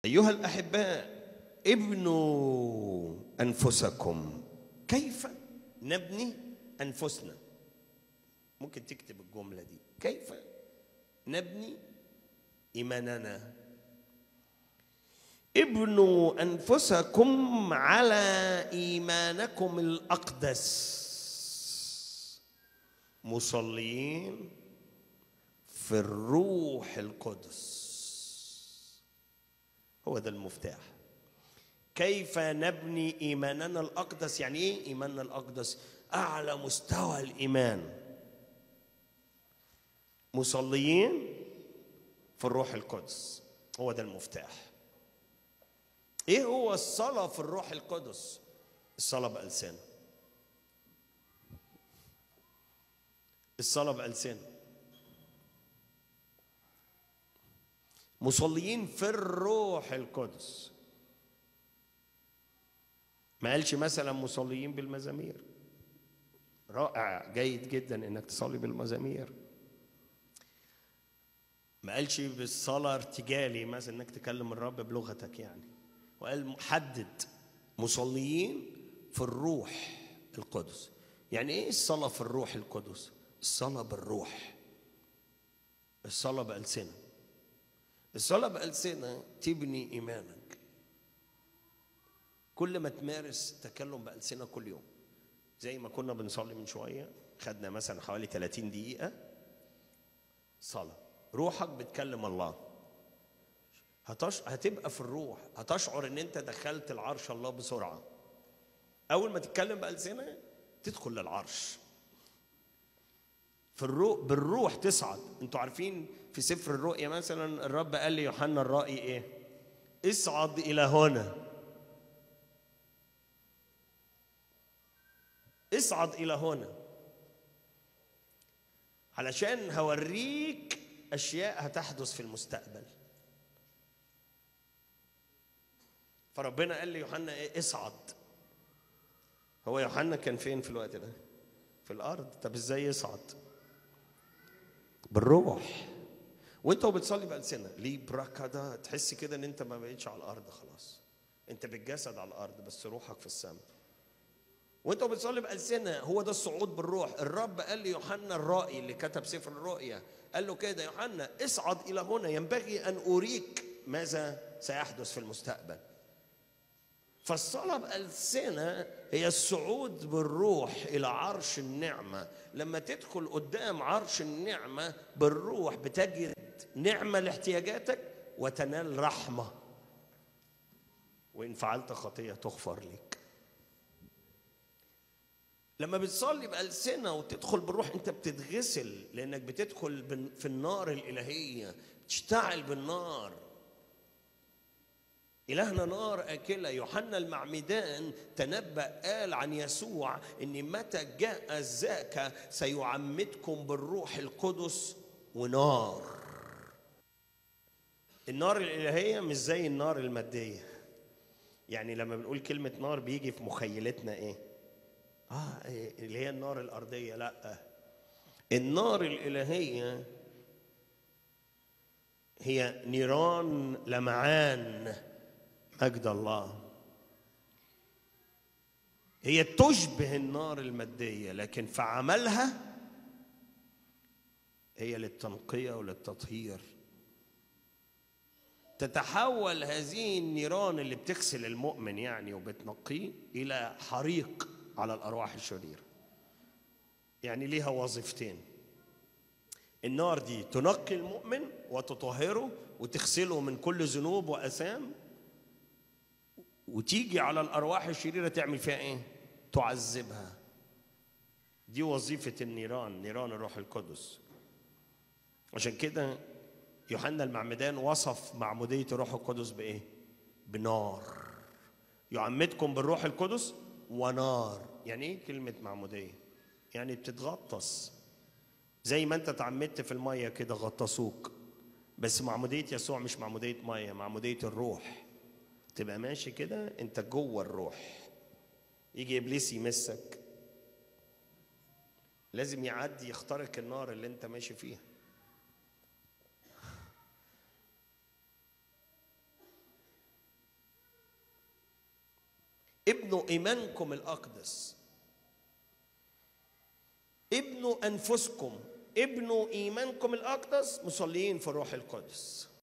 أيها الأحباء ابنوا أنفسكم كيف نبني أنفسنا ممكن تكتب الجملة دي كيف نبني إيماننا ابنوا أنفسكم على إيمانكم الأقدس مصلين في الروح القدس هو ده المفتاح كيف نبني ايماننا الاقدس يعني ايه ايماننا الاقدس اعلى مستوى الايمان مصليين في الروح القدس هو ده المفتاح ايه هو الصلاه في الروح القدس الصلاه بالسان الصلاه بالسان مصليين في الروح القدس ما قالش مثلا مصليين بالمزامير رائع جيد جدا انك تصلي بالمزامير ما قالش بالصلاة ارتجالي مثلا انك تكلم الرب بلغتك يعني وقال حدد مصليين في الروح القدس يعني ايه الصلاة في الروح القدس الصلاة بالروح الصلاة بألسنة الصلاة بألسنة تبني إيمانك كل ما تمارس تكلم بألسنة كل يوم زي ما كنا بنصلي من شوية خدنا مثلا حوالي 30 دقيقة صلاة روحك بتكلم الله هتش... هتبقى في الروح هتشعر ان انت دخلت العرش الله بسرعة اول ما تتكلم بألسنة تدخل للعرش في الروح بالروح تصعد انتوا عارفين في سفر الرؤيا مثلا الرب قال ليوحنا الرائي ايه اصعد الى هنا اصعد الى هنا علشان هوريك اشياء هتحدث في المستقبل فربنا قال ليوحنا ايه اصعد هو يوحنا كان فين في الوقت ده في الارض طب ازاي يصعد بالروح وانت وبتصلي بألسنة ليه براكادا تحس كده ان انت ما بقيتش على الارض خلاص انت بالجسد على الارض بس روحك في السماء وانت بتصلي بألسنة هو ده الصعود بالروح الرب قال ليوحنا الرائي اللي كتب سفر الرؤيا قال له كده يوحنا اصعد الى هنا ينبغي ان اريك ماذا سيحدث في المستقبل فالصلاة بألسنة هي الصعود بالروح إلى عرش النعمة لما تدخل قدام عرش النعمة بالروح بتجد نعمة لاحتياجاتك وتنال رحمة وإن فعلت خطية تغفر لك لما بتصلي بألسنة وتدخل بالروح أنت بتتغسل لأنك بتدخل في النار الإلهية تشتعل بالنار إلهنا نار آكلة يوحنا المعمدان تنبأ قال عن يسوع إن متى جاء ذاك سيعمدكم بالروح القدس ونار النار الإلهية مش زي النار المادية يعني لما بنقول كلمة نار بيجي في مخيلتنا إيه؟ آه إيه اللي هي النار الأرضية لأ النار الإلهية هي نيران لمعان مجد الله هي تشبه النار المادية لكن في عملها هي للتنقية وللتطهير تتحول هذه النيران اللي بتغسل المؤمن يعني وبتنقيه إلى حريق على الأرواح الشريرة يعني ليها وظيفتين النار دي تنقي المؤمن وتطهره وتغسله من كل ذنوب وأثام وتيجي على الارواح الشريره تعمل فيها ايه تعذبها دي وظيفه النيران نيران الروح القدس عشان كده يوحنا المعمدان وصف معموديه الروح القدس بايه بنار يعمدكم بالروح القدس ونار يعني ايه كلمه معموديه يعني بتتغطس زي ما انت اتعمدت في الميه كده غطسوك بس معموديه يسوع مش معموديه ميه معموديه الروح تبقى ماشي كده انت جوه الروح يجي ابليس يمسك لازم يعدي يخترق النار اللي انت ماشي فيها ابنوا ايمانكم الاقدس ابنوا انفسكم ابنوا ايمانكم الاقدس مصلين في الروح القدس